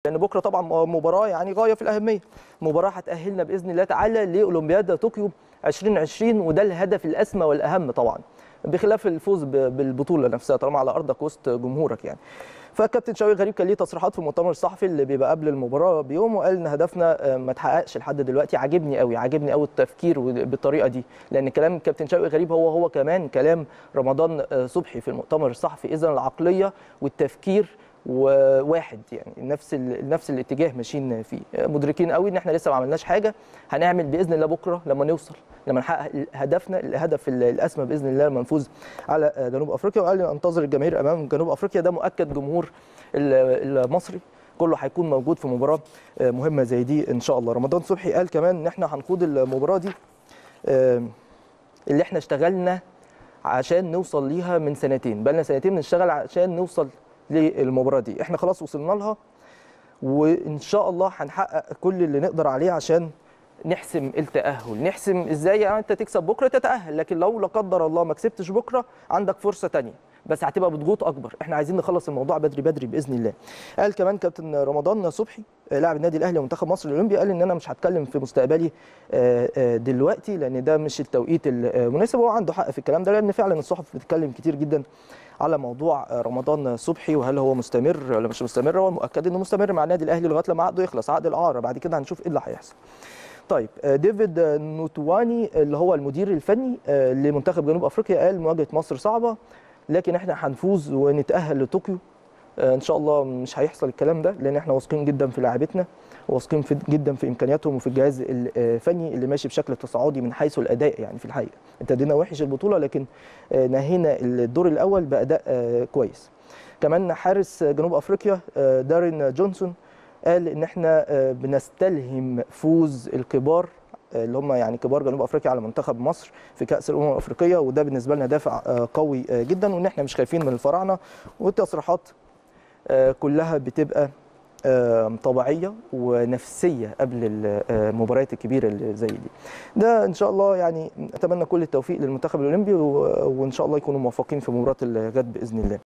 لان بكره طبعا مباراه يعني غايه في الاهميه مباراه هتاهلنا باذن الله تعالى لاولمبياد طوكيو 2020 وده الهدف الاسمى والاهم طبعا بخلاف الفوز ب- بالبطوله نفسها طالما على ارضك وسط جمهورك يعني فالكابتن شوقي غريب كان ليه تصريحات في المؤتمر الصحفي اللي بيبقى قبل المباراه بيوم وقال ان هدفنا آه، ما اتحققش لحد دلوقتي عاجبني قوي عاجبني قوي التفكير بالطريقه دي لان كلام الكابتن شوقي غريب هو هو كمان كلام رمضان آه، صبحي في المؤتمر الصحفي اذا العقليه والتفكير وواحد يعني نفس ال- نفس الاتجاه ماشيين فيه مدركين قوي ان احنا لسه ما عملناش حاجه هنعمل باذن الله بكره لما نوصل لما نحقق هدفنا الهدف ال- الاسمى باذن الله لما نفوز على جنوب افريقيا وقال لي انتظر الجماهير امام جنوب افريقيا ده مؤكد جمهور ال- المصري كله هيكون موجود في مباراه مهمه زي دي ان شاء الله رمضان صبحي قال كمان ان احنا هنخوض المباراه دي آه، اللي احنا اشتغلنا عشان نوصل ليها من سنتين بقالنا سنتين بنشتغل عشان نوصل للمباراه دي احنا خلاص وصلنا لها وان شاء الله هنحقق كل اللي نقدر عليه عشان نحسم التاهل نحسم ازاي يعني انت تكسب بكره تتاهل لكن لو لا قدر الله ما كسبتش بكره عندك فرصه تانية بس هتبقى بضغوط اكبر احنا عايزين نخلص الموضوع بدري بدري باذن الله قال كمان كابتن رمضان صبحي آه، لاعب النادي الاهلي ومنتخب مصر الاولمبي قال ان انا مش هتكلم في مستقبلي آه، آه، دلوقتي لان ده مش التوقيت المناسب وهو عنده حق في الكلام ده لان فعلا الصحف بتتكلم كتير جدا على موضوع آه، رمضان صبحي وهل هو مستمر ولا مش مستمر هو مؤكد انه مستمر مع النادي الاهلي لغايه لما عقده يخلص عقد الاعاره بعد كده هنشوف ايه اللي هيحصل طيب آه، ديفيد آه، نوتواني اللي هو المدير الفني آه، لمنتخب جنوب افريقيا قال مواجهه مصر صعبه لكن احنا هنفوز ونتاهل لطوكيو آه، ان شاء الله مش هيحصل الكلام ده لان احنا واثقين جدا في لاعبتنا واثقين في جدا في امكانياتهم وفي الجهاز الفني اللي ماشي بشكل تصاعدي من حيث الاداء يعني في الحقيقه ابتدينا وحش البطوله لكن آه، نهينا الدور الاول باداء آه، كويس كمان حارس جنوب افريقيا آه، دارين جونسون قال ان احنا آه، بنستلهم فوز الكبار آه، اللي هم يعني كبار جنوب افريقيا على منتخب مصر في كاس الامم الافريقيه وده بالنسبه لنا دافع آه، قوي آه، جدا وان احنا مش خايفين من الفراعنه والتصريحات آه، كلها بتبقى آه، طبيعيه ونفسيه قبل المباريات الكبيره اللي زي دي ده ان شاء الله يعني اتمنى كل التوفيق للمنتخب الاولمبي و- وان شاء الله يكونوا موفقين في مباراه الغد باذن الله